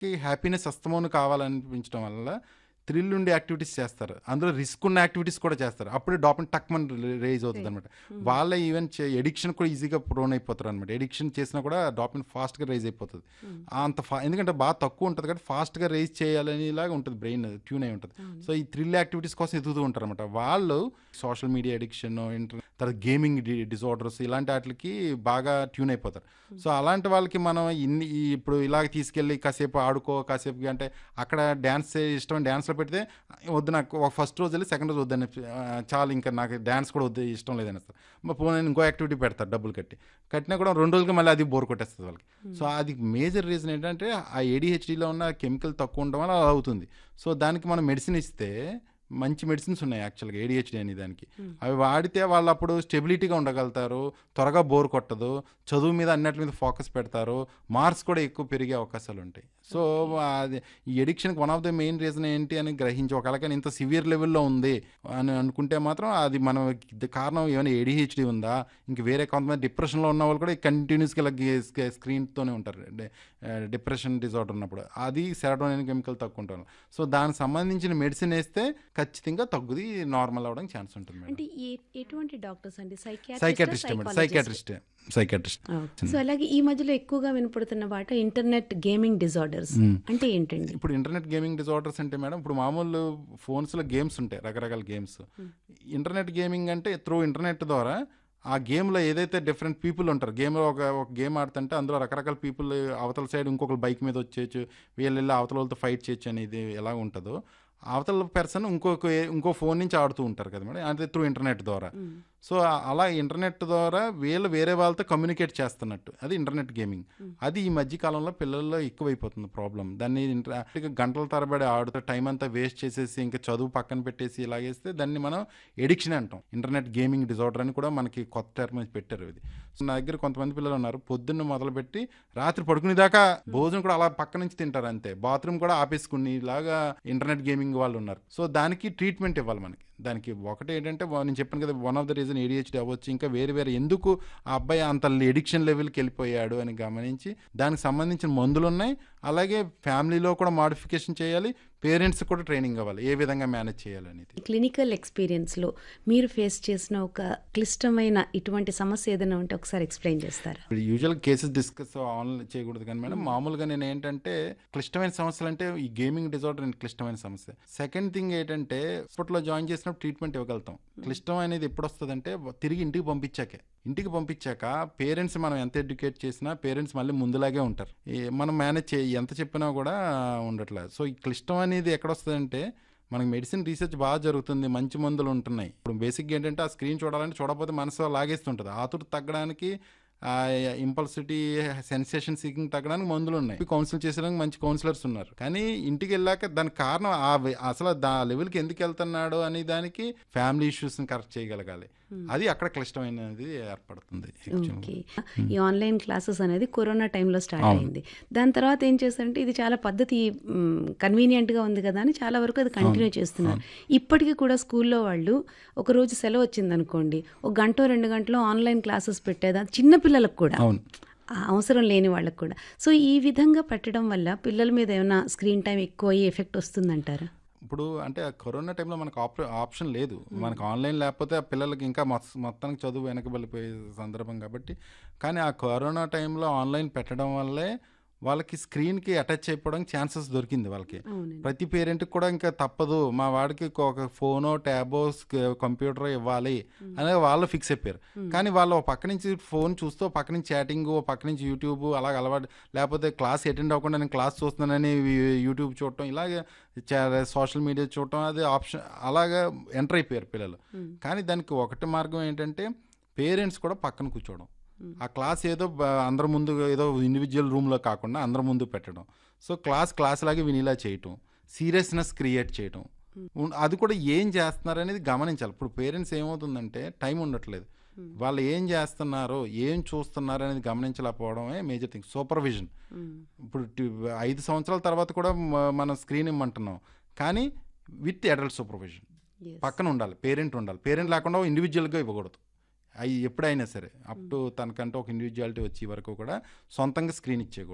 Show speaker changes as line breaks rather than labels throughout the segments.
Happiness అస్తమోను కావాలనిపించడం వల్ల thrill ఉండే activities చేస్తారు అందులో రిస్క్ ఉన్న యాక్టివిటీస్ కూడా చేస్తారు అప్పుడే డాపన్ టక్ మన రేజ్ అవుతుంది అనమాట వాళ్ళ ఈవెన్ ఎడిక్షన్ కూడా ఈజీగా ప్రోన్ అయిపోతారు అనమాట ఎడిక్షన్ చేసినా కూడా డాపిన్ ఫాస్ట్గా రైజ్ అయిపోతుంది అంత ఫా ఎందుకంటే బాగా తక్కువ ఉంటుంది కాబట్టి ఫాస్ట్గా రైజ్ చేయాలని ఇలాగా ఉంటుంది బ్రెయిన్ ట్యూన్ అయి ఉంటుంది సో ఈ థ్రిల్ యాక్టివిటీస్ కోసం ఎదుగుతూ ఉంటారు అనమాట వాళ్ళు సోషల్ మీడియా ఎడిక్షన్ ఇంటర్ తర్వాత గేమింగ్ డిజార్డర్స్ ఇలాంటి వాటికి బాగా ట్యూన్ అయిపోతారు సో అలాంటి వాళ్ళకి మనం ఇన్ని ఈ ఇప్పుడు ఇలాగ తీసుకెళ్ళి కాసేపు ఆడుకో కాసేపు అంటే అక్కడ డ్యాన్స్ ఇష్టం డ్యాన్స్లో పెడితే వద్దు నాకు ఒక ఫస్ట్ రోజు వెళ్ళి సెకండ్ రోజు వద్దని ఆ, చాలు ఇంకా నాకు డ్యాన్స్ కూడా వద్దు ఇష్టం లేదని సార్ మా పోనీ ఇంకో యాక్టివిటీ పెడతారు డబ్బులు కట్టి కట్టినా కూడా రెండు రోజులకి మళ్ళీ అది బోర్ కొట్టేస్తుంది వాళ్ళకి సో అది మేజర్ రీజన్ ఏంటంటే ఆ ఏడిహెచ్డిలో ఉన్న కెమికల్ తక్కువ ఉండడం వల్ల అలా అవుతుంది సో దానికి మనం మెడిసిన్ ఇస్తే మంచి మెడిసిన్స్ ఉన్నాయి యాక్చువల్గా ఏడిహెచ్డి అనే దానికి అవి వాడితే వాళ్ళు అప్పుడు స్టెబిలిటీగా ఉండగలుగుతారు త్వరగా బోర్ కొట్టదు చదువు మీద అన్నిటి మీద ఫోకస్ పెడతారు మార్క్స్ కూడా ఎక్కువ పెరిగే అవకాశాలు ఉంటాయి సో అది ఈ ఎడిక్షన్కి one of the main reason ఏంటి అని గ్రహించి ఒకవేళ కానీ ఇంత సివియర్ లెవెల్లో ఉంది అని అనుకుంటే మాత్రం అది మనం ఇది కారణం ఏమైనా ఏడిహెచ్డి ఉందా ఇంక వేరే కొంతమంది డిప్రెషన్లో ఉన్న వాళ్ళు కూడా కంటిన్యూస్గా ఇలా స్క్రీన్తోనే ఉంటారు డిప్రెషన్ డిజార్డర్ ఉన్నప్పుడు అది సెరటోనిన్ కెమికల్ తక్కువ ఉంటారు సో దానికి సంబంధించిన మెడిసిన్ వేస్తే ఖచ్చితంగా తగ్గుది నార్మల్ అవడానికి ఛాన్స్ ఉంటుంది మేడం
అంటే ఏ- ఎటువంటి డాక్టర్స్ అండి
psychiatrist madam psychiatrist psychiatrist
so అలాగే ఈ మధ్యలో ఎక్కువగా వినపడుతున్న బాట ఇంటర్నెట్ గేమింగ్ డిజార్డర్స్ అంటే ఏంటండి
ఇప్పుడు ఇంటర్నెట్ గేమింగ్ డిజార్డర్స్ అంటే మేడం ఇప్పుడు మామూలు ఫోన్స్లో గేమ్స్ ఉంటాయి రకరకాల గేమ్స్ ఇంటర్నెట్ గేమింగ్ అంటే త్రూ ఇంటర్నెట్ ద్వారా ఆ గేమ్లో ఏదైతే డిఫరెంట్ పీపుల్ ఉంటారు గేమ్లో ఒక ఒక గేమ్ ఆడుతుంటే అందులో రకరకాల పీపుల్ అవతల సైడ్ ఇంకొకరు బైక్ మీద వచ్చేయచ్చు వీళ్ళు వెళ్ళి అవతల వాళ్ళతో ఫైట్ చేయొచ్చు అనేది ఎలా ఉంటుందో అవతల పర్సన్ ఇంకొక ఇంకో ఫోన్ నుంచి ఆడుతూ ఉంటారు కదా మేడం అంటే త్రూ ఇంటర్నెట్ ద్వారా సో ఆ- అలా ఇంటర్నెట్ ద్వారా వీళ్ళు వేరే వాళ్ళతో కమ్యూనికేట్ చేస్తున్నట్టు అది ఇంటర్నెట్ గేమింగ్ అది ఈ మధ్య కాలంలో పిల్లల్లో ఎక్కువైపోతుంది ప్రాబ్లం దాన్ని ఇంటర్ గంటల తరబడి ఆడుతూ టైం అంతా వేస్ట్ చేసేసి ఇంకా చదువు పక్కన పెట్టేసి ఇలాగేస్తే దాన్ని మనం ఎడిక్షన్ అంటాం ఇంటర్నెట్ గేమింగ్ డిజార్డర్ అని కూడా మనకి కొత్త టర్మ్ పెట్టారు ఇది సో నా దగ్గర కొంతమంది పిల్లలు ఉన్నారు పొద్దున్న మొదలుపెట్టి రాత్రి పడుకునేదాకా భోజనం కూడా అలా పక్క నుంచి తింటారు అంతే బాత్రూమ్ కూడా ఆపేసుకుని ఇలాగా ఇంటర్నెట్ గేమింగ్ వాళ్ళు ఉన్నారు సో దానికి ట్రీట్మెంట్ ఇవ్వాలి మనకి దానికి ఒకటి ఏంటంటే వా- నేను చెప్పాను కదా one of the reason ADHD అవ్వచ్చు ఇంకా వేరే వేరే ఎందుకు ఆ అబ్బాయి అంత ఎడిక్షన్ లెవెల్కి వెళ్ళిపోయాడు అని గమనించి దానికి సంబంధించిన మందులు ఉన్నాయి అలాగే ఫ్యామిలీలో కూడా మాడిఫికేషన్ చేయాలి పేరెంట్స్ కూడా ట్రైనింగ్ అవ్వాలి ఏ విధంగా మేనేజ్ చేయాలనేది
క్లినికల్ ఎక్స్పీరియన్స్లో మీరు ఫేస్ చేసిన ఒక క్లిష్టమైన ఇటువంటి సమస్య ఏదైనా ఉంటే ఒకసారి ఎక్స్ప్లెయిన్ చేస్తారా
ఇప్పుడు యూజువల్ కేసెస్ డిస్కస్ ఆన్లైన్ చేయకూడదు కానీ మేడం మామూలుగా నేను ఏంటంటే క్లిష్టమైన సమస్యలు అంటే ఈ గేమింగ్ డిజార్డర్ అనేది క్లిష్టమైన సమస్య సెకండ్ థింగ్ ఏంటంటే హాస్పిటల్లో జాయిన్ చేసినప్పుడు ట్రీట్మెంట్ ఇవ్వగలుగుతాం క్లిష్టం అనేది ఎప్పుడు వస్తుందంటే తిరిగి ఇంటికి పంపించాకే ఇంటికి పంపించాక పేరెంట్స్ మనం ఎంత ఎడ్యుకేట్ చేసినా పేరెంట్స్ మళ్ళీ ముందులాగే ఉంటారు ఈ మనం మేనేజ్ చే ఎంత చెప్పినా కూడా ఉండట్లేదు సో ఈ క్లిష్టం అనేది ఎక్కడ వస్తుందంటే మనకి మెడిసిన్ రీసెర్చ్ బాగా జరుగుతుంది మంచి మందులు ఉంటున్నాయి ఇప్పుడు బేసిక్గా ఏంటంటే ఆ స్క్రీన్ చూడాలంటే చూడకపోతే మనసు లాగేస్తుంటుంది ఆతురు తగ్గడానికి ఆ ఇంపల్సిటీ సెన్సేషన్ సీకింగ్ తగ్గడానికి మందులు ఉన్నాయి కౌన్సిల్ చేసేదానికి మంచి కౌన్సిలర్స్ ఉన్నారు కానీ ఇంటికి వెళ్ళాక దానికి కారణం ఆ వే- అసలు దా లెవెల్కి ఎందుకు వెళ్తున్నాడు అనే దానికి ఫ్యామిలీ ఇష్యూస్ని కరెక్ట్ చేయగలగాలి అది అక్కడ క్లిష్టమైనది ఏర్పడుతుంది actually.
ఓకే ఈ ఆన్లైన్ క్లాసెస్ అనేది కరోనా టైంలో స్టార్ట్ అయింది దాని తర్వాత ఏం చేస్తారంటే ఇది చాలా పద్ధతి కన్వీనియంట్గా ఉంది కదా అని చాలా వరకు అది కంటిన్యూ చేస్తున్నారు ఇప్పటికీ కూడా స్కూల్లో వాళ్ళు ఒక రోజు సెలవు వచ్చింది అనుకోండి ఒక గంట రెండు గంటలో ఆన్లైన్ క్లాసెస్ పెట్టేదా చిన్న పిల్లలకు కూడా
అవును
ఆ అవసరం లేని వాళ్ళకు కూడా సో ఈ విధంగా పెట్టడం వల్ల పిల్లల మీద ఏమైనా స్క్రీన్ టైం ఎక్కువ అయ్యి ఎఫెక్ట్ వస్తుందంటారా
ఇప్పుడు అంటే ఆ కరోనా టైంలో మనకు ఆప్ ఆప్షన్ లేదు మనకు ఆన్లైన్ లేకపోతే ఆ పిల్లలకి ఇంకా మొత్త- మొత్తానికి చదువు వెనకబడిపోయే సందర్భం కాబట్టి కానీ ఆ కరోనా టైంలో ఆన్లైన్ పెట్టడం వల్లే వాళ్ళకి స్క్రీన్కి అటాచ్ అయిపోవడానికి ఛాన్సెస్ దొరికింది వాళ్ళకి
అవునండి
ప్రతి పేరెంట్కి కూడా ఇంకా తప్పదు మా వాడికి ఒక ఫోనో ట్యాబో కంప్యూటర్ ఇవ్వాలి అనేది వాళ్ళు ఫిక్స్ అయిపోయారు కానీ వాళ్ళు ఒక పక్క నుంచి ఫోన్ చూస్తూ ఒక పక్క నుంచి చాటింగ్ ఒక పక్క నుంచి యూట్యూబ్ అలాగ అలవాటు లేకపోతే క్లాస్ అటెండ్ అవ్వకుండా నేను క్లాస్ చూస్తున్నానని యూ- యూట్యూబ్ చూడటం ఇలాగే సోషల్ మీడియా చూడటం అది ఆప్షన్ అలాగా ఎంటర్ అయిపోయారు పిల్లలు కానీ దానికి ఒకటి మార్గం ఏంటంటే పేరెంట్స్ కూడా పక్కన కూర్చోవడం ఆ క్లాస్ ఏదో బ- అందరి ముందు ఏదో ఇండివిజువల్ రూమ్లో కాకుండా అందరి ముందు పెట్టడం సో క్లాస్ క్లాస్ లాగే వినిలా చేయటం సీరియస్నెస్ క్రియేట్ చేయటం ఉన్- అది కూడా ఏం చేస్తున్నారు అనేది గమనించాలి ఇప్పుడు పేరెంట్స్ ఏమవుతుందంటే టైం ఉండట్లేదు వాళ్ళు ఏం చేస్తున్నారో ఏం చూస్తున్నారు అనేది గమనించలేకపోవడమే మేజర్ థింగ్ సూపర్విజన్ ఇప్పుడు టి- ఐదు సంవత్సరాల తర్వాత కూడా మ- మనం స్క్రీన్ ఇమ్మంటున్నాం కానీ విత్ అడల్ట్ సూపర్విజన్
Yes.
పక్కన ఉండాలి పేరెంట్ ఉండాలి పేరెంట్ లేకుండా ఇండివిజువల్గా ఇవ్వకూడదు అవి ఎప్పుడైనా సరే అప్ టు తనకంటూ ఒక ఇండివిజువాలిటీ వచ్చే వరకు కూడా సొంతంగా స్క్రీన్ ఇచ్చేయకూడదు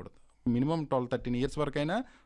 మినిమం ట్వెల్వ్ థర్టీన్ ఇయర్స్ వరకైనా